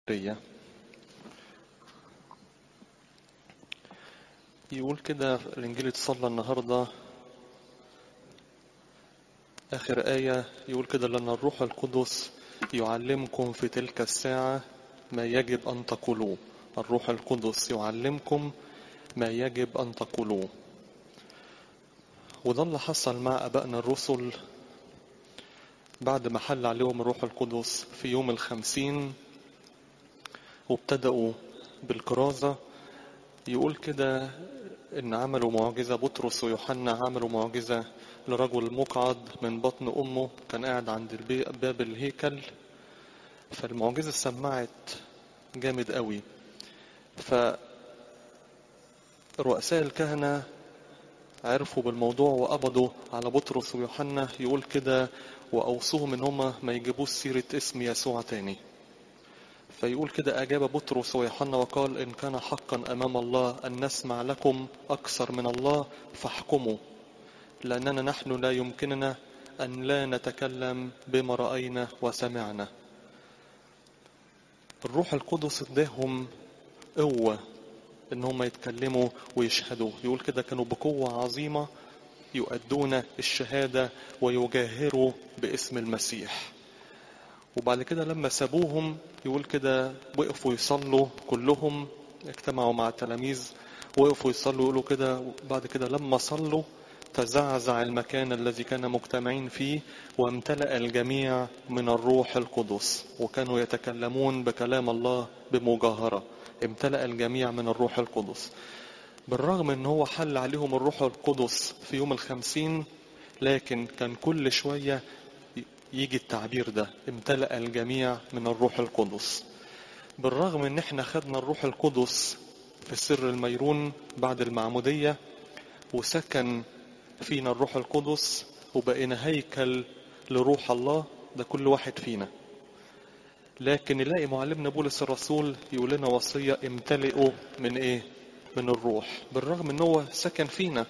البرية يقول كده في الإنجيل اتصلى النهاردة آخر آية يقول كده لأن الروح القدس يعلمكم في تلك الساعة ما يجب أن تقولوه الروح القدس يعلمكم ما يجب أن تقولوه وده اللي حصل مع أبائنا الرسل بعد ما حل عليهم الروح القدس في يوم الخمسين وابتدأوا بالكرازة يقول كده إن عملوا معجزة بطرس ويوحنا عملوا معجزة لرجل مقعد من بطن أمه كان قاعد عند البي- باب الهيكل فالمعجزة سمعت جامد قوي فرؤساء الكهنة عرفوا بالموضوع وقبضوا على بطرس ويوحنا يقول كده وأوصوهم إن هما ما يجيبوش سيرة اسم يسوع تاني فيقول كده أجاب بطرس ويوحنا وقال إن كان حقا أمام الله أن نسمع لكم أكثر من الله فاحكموا لأننا نحن لا يمكننا أن لا نتكلم بما رأينا وسمعنا الروح القدس اداهم قوة إن هم يتكلموا ويشهدوا يقول كده كانوا بقوة عظيمة يؤدون الشهادة ويجاهروا باسم المسيح وبعد كده لما سابوهم يقول كده وقفوا يصلوا كلهم اجتمعوا مع التلاميذ وقفوا يصلوا يقولوا كده بعد كده لما صلوا تزعزع المكان الذي كان مجتمعين فيه وامتلأ الجميع من الروح القدس وكانوا يتكلمون بكلام الله بمجاهرة امتلأ الجميع من الروح القدس بالرغم ان هو حل عليهم الروح القدس في يوم الخمسين لكن كان كل شوية يجي التعبير ده امتلأ الجميع من الروح القدس بالرغم ان احنا خدنا الروح القدس في سر الميرون بعد المعمودية وسكن فينا الروح القدس وبقينا هيكل لروح الله ده كل واحد فينا لكن نلاقي معلمنا بولس الرسول يقول لنا وصية امتلئوا من ايه من الروح بالرغم ان هو سكن فينا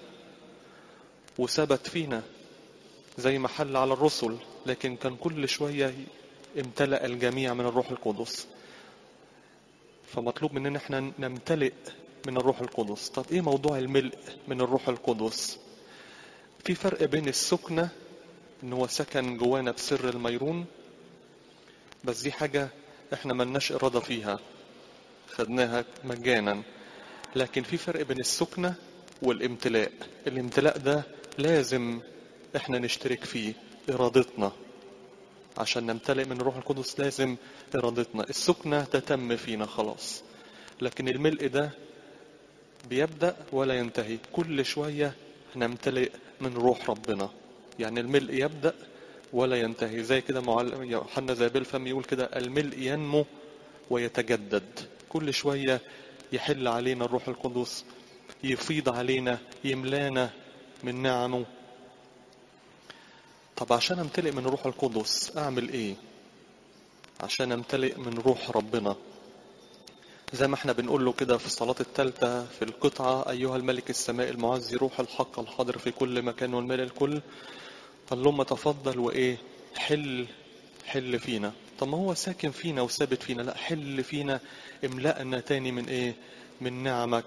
وثبت فينا زي ما حل على الرسل لكن كان كل شوية امتلأ الجميع من الروح القدس فمطلوب مننا احنا نمتلئ من الروح القدس طب ايه موضوع الملء من الروح القدس في فرق بين السكنة ان هو سكن جوانا بسر الميرون بس دي حاجة احنا ملناش ارادة فيها خدناها مجانا لكن في فرق بين السكنة والامتلاء الامتلاء ده لازم احنا نشترك فيه ارادتنا عشان نمتلئ من الروح القدس لازم ارادتنا السكنة تتم فينا خلاص لكن الملء ده بيبدأ ولا ينتهي كل شوية نمتلئ من روح ربنا يعني الملء يبدأ ولا ينتهي زي كده معلم يوحنا زي بالفم يقول كده الملء ينمو ويتجدد كل شوية يحل علينا الروح القدس يفيض علينا يملانا من نعمه طب عشان امتلئ من الروح القدس اعمل ايه عشان امتلئ من روح ربنا زي ما احنا بنقول له كده في الصلاة الثالثة في القطعة أيها الملك السماء المعزي روح الحق الحاضر في كل مكان والملء الكل قال لهم تفضل وإيه حل حل فينا طب ما هو ساكن فينا وثابت فينا لا حل فينا املأنا تاني من إيه من نعمك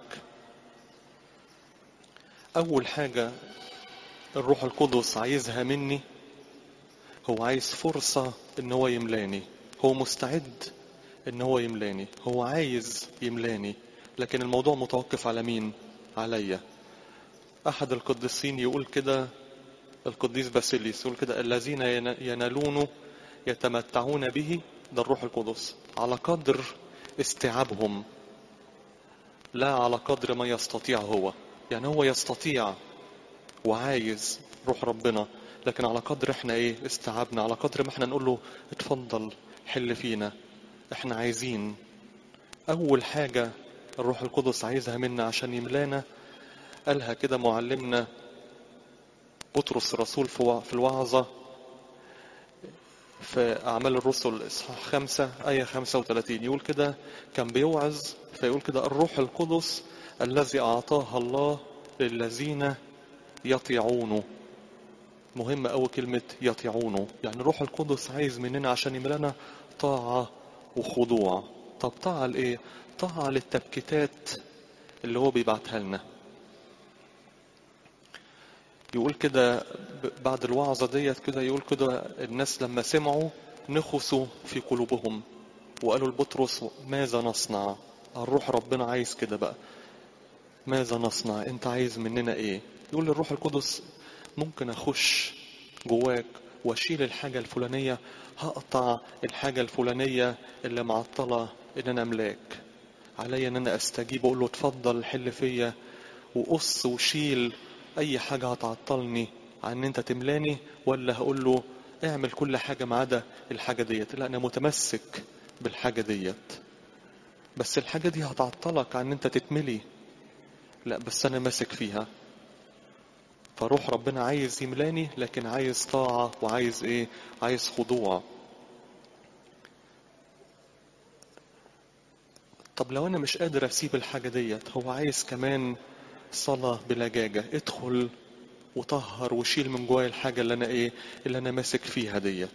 أول حاجة الروح القدس عايزها مني هو عايز فرصة ان هو يملاني هو مستعد ان هو يملاني هو عايز يملاني لكن الموضوع متوقف على مين عليا احد القديسين يقول كده القديس باسيليس يقول كده الذين ين- ينالون يتمتعون به ده الروح القدس على قدر استيعابهم لا على قدر ما يستطيع هو يعني هو يستطيع وعايز روح ربنا لكن على قدر احنا ايه استيعابنا على قدر ما احنا نقول له اتفضل حل فينا احنا عايزين اول حاجة الروح القدس عايزها منا عشان يملانا قالها كده معلمنا بطرس الرسول في وع- في الوعظة في أعمال الرسل إصحاح خمسة آية خمسة وثلاثين يقول كده كان بيوعظ فيقول كده الروح القدس الذي أعطاه الله للذين يطيعونه مهم أوي كلمة يطيعونه يعني الروح القدس عايز مننا عشان يملانا طاعة وخضوع طب طاعة لإيه؟ طاعة للتبكيتات اللي هو بيبعتها لنا يقول كده ب- بعد الوعظة ديت كده يقول كده الناس لما سمعوا نخسوا في قلوبهم وقالوا لبطرس ماذا نصنع الروح ربنا عايز كده بقى ماذا نصنع انت عايز مننا ايه يقول للروح القدس ممكن اخش جواك واشيل الحاجة الفلانية هقطع الحاجة الفلانية اللي معطلة ان انا املاك عليا ان انا استجيب اقول له اتفضل حل فيا وقص وشيل اي حاجة هتعطلني عن ان انت تملاني ولا هقول له اعمل كل حاجة ما عدا الحاجة ديت لا انا متمسك بالحاجة ديت بس الحاجة دي هتعطلك عن ان انت تتملي لا بس انا ماسك فيها فروح ربنا عايز يملاني لكن عايز طاعة وعايز ايه عايز خضوع طب لو انا مش قادر اسيب الحاجة ديت هو عايز كمان صلاة بلجاجة ادخل وطهر وشيل من جوايا الحاجة اللي انا ايه اللي انا ماسك فيها ديت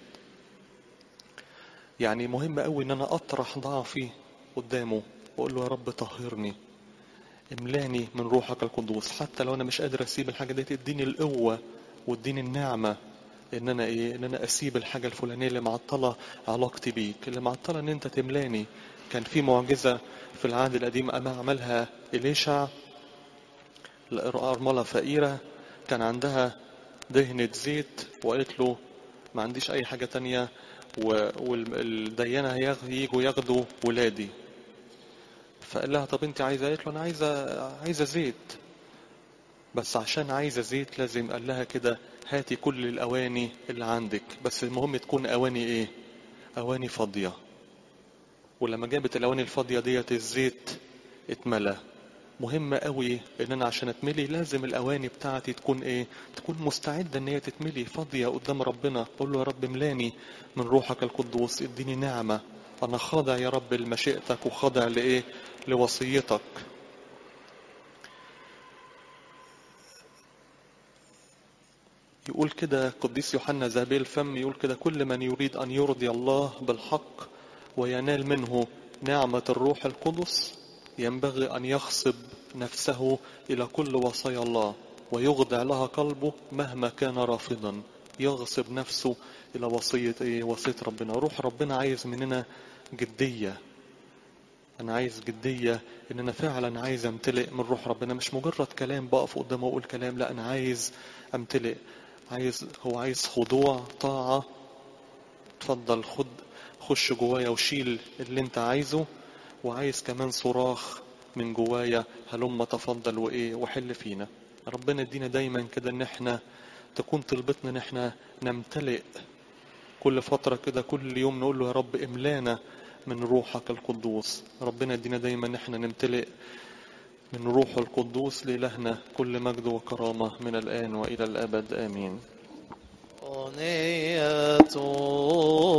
يعني مهم قوي ان انا اطرح ضعفي قدامه واقول له يا رب طهرني املاني من روحك القدوس حتى لو انا مش قادر اسيب الحاجه دي اديني القوه واديني النعمه ان انا ايه ان انا اسيب الحاجه الفلانيه اللي معطله علاقتي بيك اللي معطله ان انت تملاني كان في معجزه في العهد القديم اما عملها اليشع الارمله فقيره كان عندها دهنه زيت وقالت له ما عنديش اي حاجه تانية والديانه هيجوا ياخدوا ولادي فقال لها طب انت عايزه قالت له انا عايزه عايزه زيت بس عشان عايزه زيت لازم قال لها كده هاتي كل الاواني اللي عندك بس المهم تكون اواني ايه اواني فاضيه ولما جابت الاواني الفاضيه ديت الزيت اتملى مهم قوي ان انا عشان اتملي لازم الاواني بتاعتي تكون ايه تكون مستعده ان هي تتملي فاضيه قدام ربنا اقول له يا رب املاني من روحك القدوس اديني نعمه انا خاضع يا رب لمشيئتك وخاضع لايه لوصيتك يقول كده قديس يوحنا ذهبي الفم يقول كده كل من يريد ان يرضي الله بالحق وينال منه نعمه الروح القدس ينبغي ان يخصب نفسه الى كل وصايا الله ويخضع لها قلبه مهما كان رافضا يغصب نفسه الى وصيه ايه وصيه ربنا روح ربنا عايز مننا جديه انا عايز جديه ان انا فعلا عايز امتلئ من روح ربنا مش مجرد كلام بقف قدامه واقول كلام لا انا عايز امتلئ عايز هو عايز خضوع طاعه اتفضل خد خش جوايا وشيل اللي انت عايزه وعايز كمان صراخ من جوايا هلم تفضل وايه وحل فينا ربنا يدينا دايما كده ان احنا تكون طلبتنا ان احنا نمتلئ كل فترة كده كل يوم نقول له يا رب املانا من روحك القدوس ربنا يدينا دايما ان احنا نمتلئ من روح القدوس لإلهنا كل مجد وكرامة من الآن وإلى الأبد آمين أغنية